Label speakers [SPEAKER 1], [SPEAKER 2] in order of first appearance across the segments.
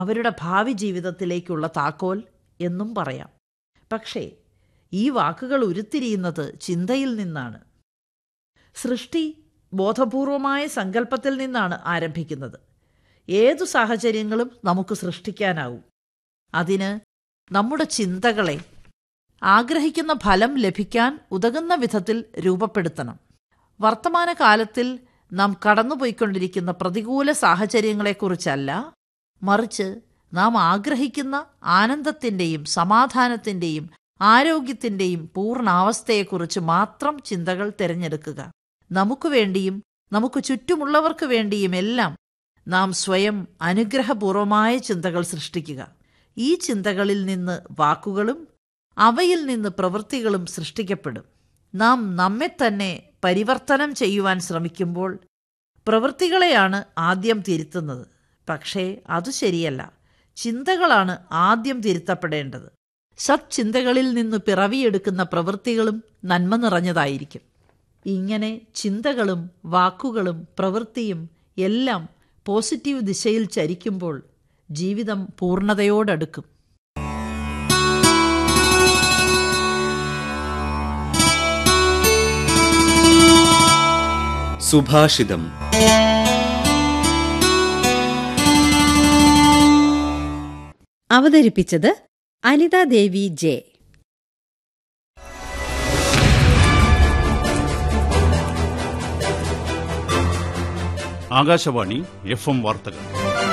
[SPEAKER 1] അവരുടെ ഭാവി ജീവിതത്തിലേക്കുള്ള താക്കോൽ എന്നും പറയാം പക്ഷേ ഈ വാക്കുകൾ ഉരുത്തിരിയുന്നത് ചിന്തയിൽ നിന്നാണ് സൃഷ്ടി ബോധപൂർവമായ സങ്കല്പത്തിൽ നിന്നാണ് ആരംഭിക്കുന്നത് ഏതു സാഹചര്യങ്ങളും നമുക്ക് സൃഷ്ടിക്കാനാവും അതിന് നമ്മുടെ ചിന്തകളെ ആഗ്രഹിക്കുന്ന ഫലം ലഭിക്കാൻ ഉതകുന്ന വിധത്തിൽ രൂപപ്പെടുത്തണം വർത്തമാനകാലത്തിൽ നാം കടന്നുപോയിക്കൊണ്ടിരിക്കുന്ന പ്രതികൂല സാഹചര്യങ്ങളെക്കുറിച്ചല്ല മറിച്ച് നാം ആഗ്രഹിക്കുന്ന ആനന്ദത്തിൻ്റെയും സമാധാനത്തിൻ്റെയും ആരോഗ്യത്തിൻ്റെയും പൂർണ്ണാവസ്ഥയെക്കുറിച്ച് മാത്രം ചിന്തകൾ തിരഞ്ഞെടുക്കുക നമുക്ക് വേണ്ടിയും നമുക്ക് ചുറ്റുമുള്ളവർക്ക് വേണ്ടിയും എല്ലാം നാം സ്വയം അനുഗ്രഹപൂർവമായ ചിന്തകൾ സൃഷ്ടിക്കുക ഈ ചിന്തകളിൽ നിന്ന് വാക്കുകളും അവയിൽ നിന്ന് പ്രവൃത്തികളും സൃഷ്ടിക്കപ്പെടും നാം നമ്മെ തന്നെ പരിവർത്തനം ചെയ്യുവാൻ ശ്രമിക്കുമ്പോൾ പ്രവൃത്തികളെയാണ് ആദ്യം തിരുത്തുന്നത് പക്ഷേ അത് ശരിയല്ല ചിന്തകളാണ് ആദ്യം തിരുത്തപ്പെടേണ്ടത് സത്ചിന്തകളിൽ നിന്ന് പിറവിയെടുക്കുന്ന പ്രവൃത്തികളും നന്മ നിറഞ്ഞതായിരിക്കും ഇങ്ങനെ ചിന്തകളും വാക്കുകളും പ്രവൃത്തിയും എല്ലാം പോസിറ്റീവ് ദിശയിൽ ചരിക്കുമ്പോൾ ജീവിതം പൂർണ്ണതയോടടുക്കും
[SPEAKER 2] സുഭാഷിതം
[SPEAKER 3] അവതരിപ്പിച്ചത് Anitha Devi J
[SPEAKER 4] Akashvani F M വാർത്തകൾ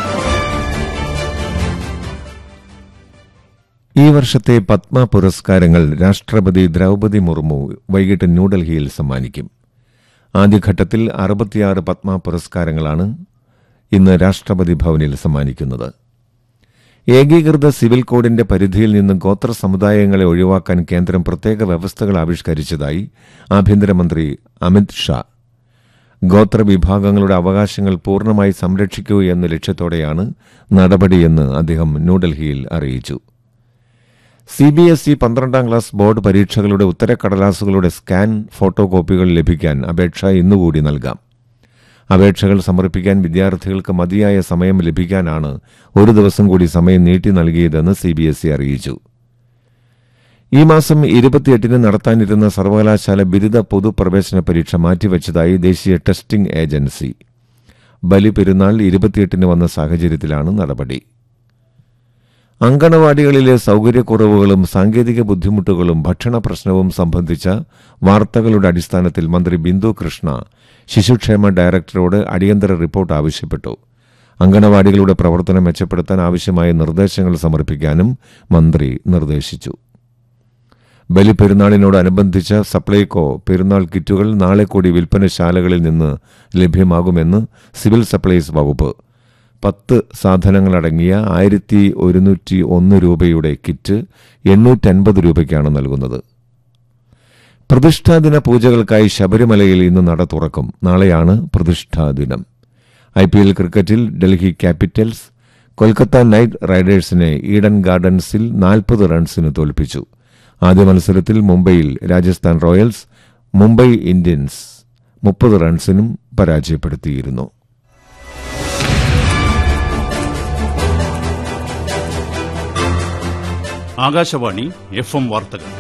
[SPEAKER 5] ഈ വർഷത്തെ പത്മ പുരസ്കാരങ്ങൾ രാഷ്ട്രപതി ദ്രൗപദി മുർമു വൈകിട്ട് ന്യൂഡൽഹിയിൽ സമ്മാനിക്കും ആദ്യഘട്ടത്തിൽ അറുപത്തിയാറ് പത്മ പുരസ്കാരങ്ങളാണ് ഇന്ന് രാഷ്ട്രപതി ഭവനിൽ സമ്മാനിക്കുന്നത് ഏകീകൃത സിവിൽ കോഡിന്റെ പരിധിയിൽ നിന്ന് ഗോത്ര സമുദായങ്ങളെ ഒഴിവാക്കാൻ കേന്ദ്രം പ്രത്യേക വ്യവസ്ഥകൾ ആവിഷ്കരിച്ചതായി ആഭ്യന്തരമന്ത്രി അമിത് ഷാ ഗോത്രവിഭാഗങ്ങളുടെ അവകാശങ്ങൾ പൂർണ്ണമായി സംരക്ഷിക്കൂ എന്ന ലക്ഷ്യത്തോടെയാണ് നടപടിയെന്ന് അദ്ദേഹം ന്യൂഡൽഹിയിൽ അറിയിച്ചു സി ബി എസ് ഇ പന്ത്രണ്ടാം ക്ലാസ് ബോർഡ് പരീക്ഷകളുടെ ഉത്തരക്കടലാസുകളുടെ സ്കാൻ ഫോട്ടോ കോപ്പികൾ ലഭിക്കാൻ അപേക്ഷ ഇന്നുകൂടി നൽകാം അപേക്ഷകൾ സമർപ്പിക്കാൻ വിദ്യാർത്ഥികൾക്ക് മതിയായ സമയം ലഭിക്കാനാണ് ഒരു ദിവസം കൂടി സമയം നീട്ടി നൽകിയതെന്ന് സി ബി എസ് ഇ അറിയിച്ചു ഈ മാസം ഇരുപത്തിയെട്ടിന് നടത്താനിരുന്ന സർവകലാശാല ബിരുദ പൊതുപ്രവേശന പരീക്ഷ മാറ്റിവച്ചതായി ദേശീയ ടെസ്റ്റിംഗ് ഏജൻസി ബലിപെരുന്നാൾ ഇരുപത്തിയെട്ടിന് വന്ന സാഹചര്യത്തിലാണ് നടപടി അങ്കണവാടികളിലെ സൌകര്യക്കുറവുകളും സാങ്കേതിക ബുദ്ധിമുട്ടുകളും ഭക്ഷണ പ്രശ്നവും സംബന്ധിച്ച വാർത്തകളുടെ അടിസ്ഥാനത്തിൽ മന്ത്രി ബിന്ദു കൃഷ്ണ ശിശുക്ഷേമ ഡയറക്ടറോട് അടിയന്തര റിപ്പോർട്ട് ആവശ്യപ്പെട്ടു അങ്കണവാടികളുടെ പ്രവർത്തനം മെച്ചപ്പെടുത്താൻ ആവശ്യമായ നിർദ്ദേശങ്ങൾ സമർപ്പിക്കാനും മന്ത്രി നിർദ്ദേശിച്ചു ബലിപെരുന്നാളിനോടനുബന്ധിച്ച സപ്ലൈകോ പെരുന്നാൾ കിറ്റുകൾ നാളെ കൂടി വിൽപ്പനശാലകളിൽ നിന്ന് ലഭ്യമാകുമെന്ന് സിവിൽ സപ്ലൈസ് വകുപ്പ് പത്ത് സാധനങ്ങളടങ്ങിയ ആയിരത്തി ഒരുന്നൂറ്റി ഒന്ന് രൂപയുടെ കിറ്റ് എണ്ണൂറ്റൻപത് രൂപയ്ക്കാണ് നൽകുന്നത് പ്രതിഷ്ഠാദിന പൂജകൾക്കായി ശബരിമലയിൽ ഇന്ന് നട തുറക്കും നാളെയാണ് പ്രതിഷ്ഠാദിനം ഐ പി എൽ ക്രിക്കറ്റിൽ ഡൽഹി ക്യാപിറ്റൽസ് കൊൽക്കത്ത നൈറ്റ് റൈഡേഴ്സിനെ ഈഡൻ ഗാർഡൻസിൽ നാൽപ്പത് റൺസിന് തോൽപ്പിച്ചു ആദ്യ മത്സരത്തിൽ മുംബൈയിൽ രാജസ്ഥാൻ റോയൽസ് മുംബൈ ഇന്ത്യൻസ് മുപ്പത് റൺസിനും പരാജയപ്പെടുത്തിയിരുന്നു
[SPEAKER 4] ആകാശവാണി എഫ് എം വാർത്തകൾ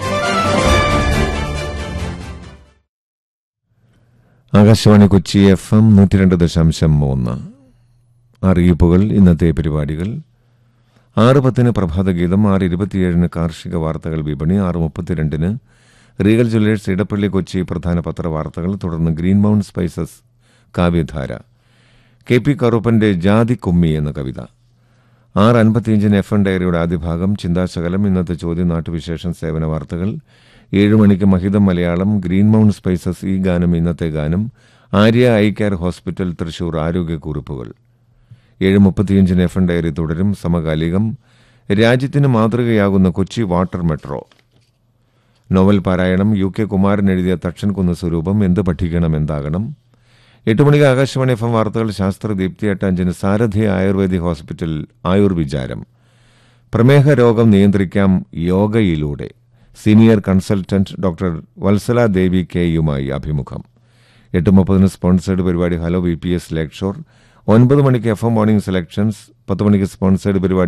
[SPEAKER 5] ആകാശവാണി കൊച്ചി എഫ് എം നൂറ്റി രണ്ട് ദശാംശം മൂന്ന് അറിയിപ്പുകൾ ഇന്നത്തെ പരിപാടികൾ ആറ് പത്തിന് പ്രഭാതഗീതം ആറ് ഇരുപത്തിയേഴിന് കാർഷിക വാർത്തകൾ വിപണി ആറ് മുപ്പത്തിരണ്ടിന് റീഗൽ ജ്വല്ലേഴ്സ് ഇടപ്പള്ളി കൊച്ചി പ്രധാന പത്രവാർത്തകൾ തുടർന്ന് green mount spices Kavyadhara K P കറുപ്പന്റെ ജാതി കുമ്മി എന്ന കവിത ആറ് അൻപത്തിയഞ്ചിന് എഫ് എൻ ഡയറിയുടെ ആദ്യ ഭാഗം ചിന്താശകലം ഇന്നത്തെ ചോദ്യം നാട്ടുവിശേഷം സേവന വാർത്തകൾ ഏഴ് മണിക്ക് മഹിതം മലയാളം ഗ്രീൻ മൗണ്ട് സ്പൈസസ് ഈ ഗാനം ഇന്നത്തെ ഗാനം Arya I care hospital Thrissur ആരോഗ്യക്കുറിപ്പുകൾ ഏഴ് മുപ്പത്തിയഞ്ചിന് എഫ് എൻ ഡയറി തുടരും സമകാലികം രാജ്യത്തിന് മാതൃകയാകുന്ന കൊച്ചി വാട്ടർ മെട്രോ നോവൽ പാരായണം യു കെ കുമാരൻ എഴുതിയ തക്ഷൻകുന്ന് സ്വരൂപം എന്ത് പഠിക്കണം എന്താകണം എട്ട് മണിക്ക് ആകാശവാണി എഫ് എം വാർത്തകൾ ശാസ്ത്രദീപ്തി എട്ടഞ്ചിന് സാരഥി ആയുർവേദിക് ഹോസ്പിറ്റൽ ആയുർവിചാരം പ്രമേഹ രോഗം നിയന്ത്രിക്കാം യോഗയിലൂടെ senior consultant doctor Vatsala Devi കെയുമായി അഭിമുഖം എട്ട് മുപ്പതിന് സ്പോൺസേഡ് പരിപാടി hello B P S lecture ഒൻപത് മണിക്ക് എഫ് എം മോർണിംഗ് സെലക്ഷൻസ് പത്ത് മണിക്ക് സ്പോൺസേഡ് പരിപാടി